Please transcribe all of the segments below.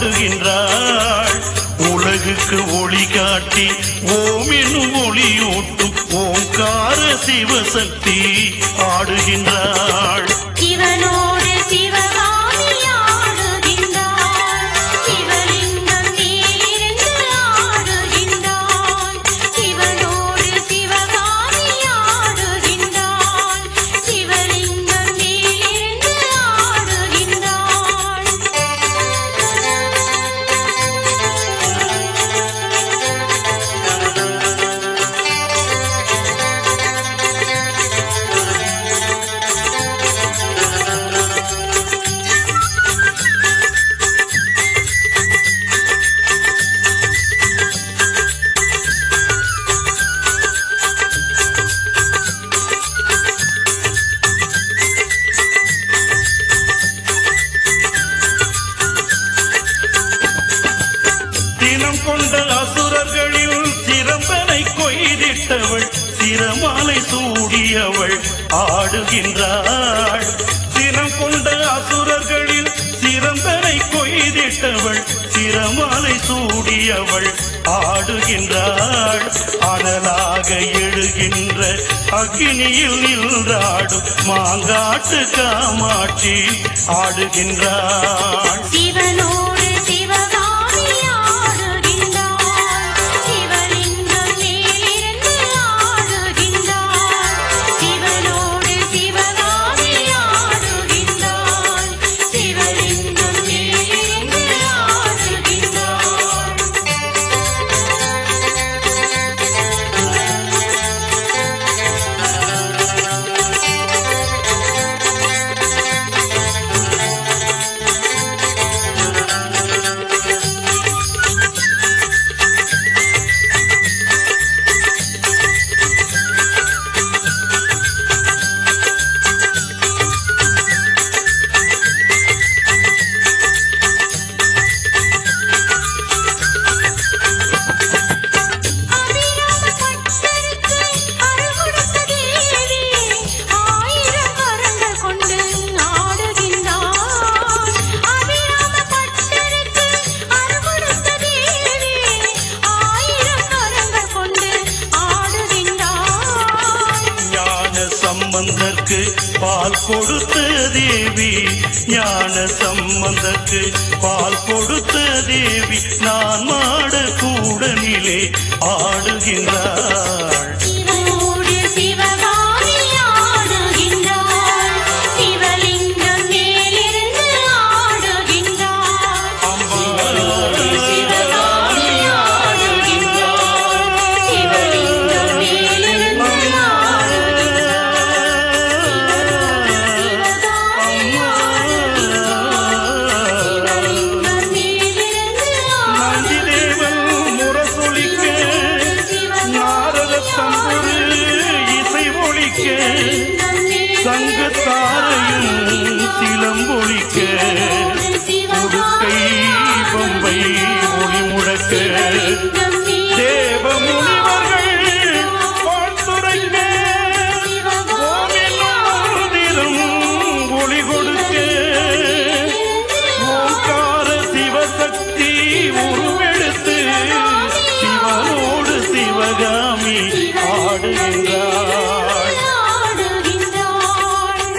ஆடுகின்றாள் உலகுக்கு ஒளி காட்டி ஓம் என்னும் ஒளியூட்டும் ஓங்கார சிவசக்தி ஆடுகின்றாள் சிவனோடு சிவகாமி ஆடுகின்றாள் சிவலிங்கம் நீரிருந்து ஆடுகின்றாள் சிவனோடு சிவகாமி ஆடுகின்றாள் சிவலிங்கம் நீரிருந்து தினம் கொண்ட அசுரர்களில் சிறம்பனை கொய்திட்டவள் சிரமாலை சூடியவள் ஆடுகின்றாள் தினம் கொண்ட அசுரர்களில் சிறம்பனை கொய்திட்டவள் சிரமாலை சூடியவள் ஆடுகின்றாள் அனலாக எழுகின்ற அக்னியில் நின்றாடும் மாங்காட்டு காமாட்சி ஆடுகின்றாள் சிவனோடு சிவகாமி ஆடுகின்றாள் சிவலிங்கம் மேலிருந்து ஆடுகின்றாள் சிவனோடு சிவகாமி ஆடுகின்றாள் சிவலிங்கம் மேலிருந்து அபிராம பட்டருக்கு அருள் கொடுத்த தேவி ஆயிரம் கரங்கள் கொண்டு ஆடுகின்றாள் அபிராம பட்டருக்கு அருள் கொடுத்த தேவி ஆயிரம் கரங்கள் கொண்டு ஆடுகின்றாள் ஞான சம்பந்தற்கு பால் கொடுத்த தேவி ஞான சம்பந்தற்கு பால் கொடுத்த தேவி நான் மாட கூடனிலே ஆடுகின்றாள் சிவனோடு சிவகாமி ஆடுகின்றாள் சிவலிங்கம் மேலிருந்து ஆடுகின்றாள் சிவனோடு சிவகாமி ஆடுகின்றாள் சிவலிங்கம் மேலிருந்து சிவலிங்கம் மேலிருந்து நந்திதேவன் முரசொலிக்க நாரத தம்புரு இசை ஒழிக்க சங்கு தாரையும் சிலம்பொழிக்க உடுக்கை பொம்பை ஒளி முழக்க தேவ முனிவர்கள் வாழ்த்துரைக்க ஓமெல்லாம் ஒளி கொடுக்க ஓங்கார சிவசக்தி உருவெடுத்து சிவனோடு சிவகாமி ஆடுகின்றாள் ஆடுகின்றாள்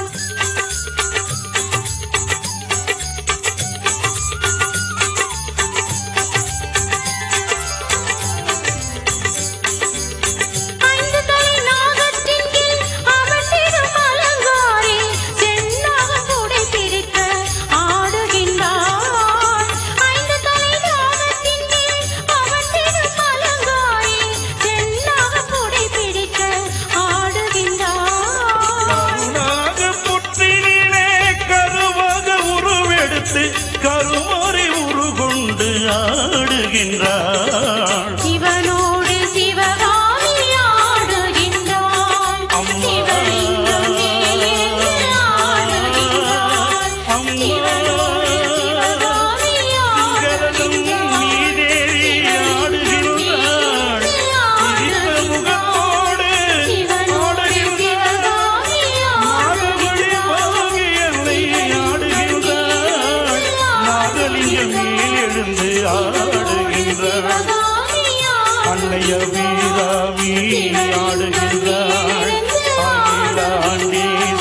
ஐந்து தலை நாகத்தின் கீழ் அமர்ந்திடும் அலங்காரி செந்நாகம் கூடை பிடிக்க ஆடுகின்றாள் ஐந்து தலை நாகத்தின் கீழ் அமர்ந்திடும் அலங்காரி செந்நாகம் கூடை பிடிக்க ஆடுகின்றாள் கருணாக புற்றினிலே கருவாக உருவெடுத்து கருமாறி உருகொண்டு ஆடுகின்றாள் சிவனோடு சிவகாமி ஆடுகின்றாள் அம்மா. சிவலிங்கம் மேலிருந்து ஆடுகின்றாள் சிவனோடு சிவகாமி கரலும் நீதேவி ஆடுகின்றாள் சிரித்த முகத்தோடு ஆடுகின்றாள் நாகவழி பாவி என்னை ஆடுகின்றாள் நாகலிங்கம் மேல் இருந்து ஆடுகின்றாள் அன்னைய வீராவி ஆடுகின்றாள்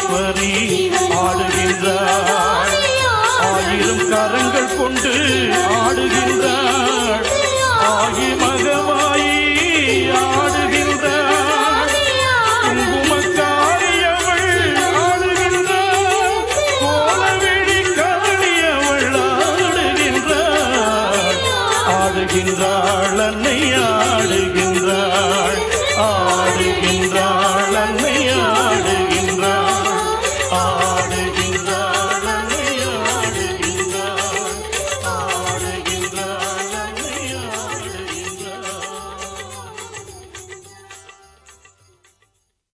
அகிலாண்டேஸ்வரி ஆடுகின்றாள் ஆயிரம் கரங்கள் கொண்டு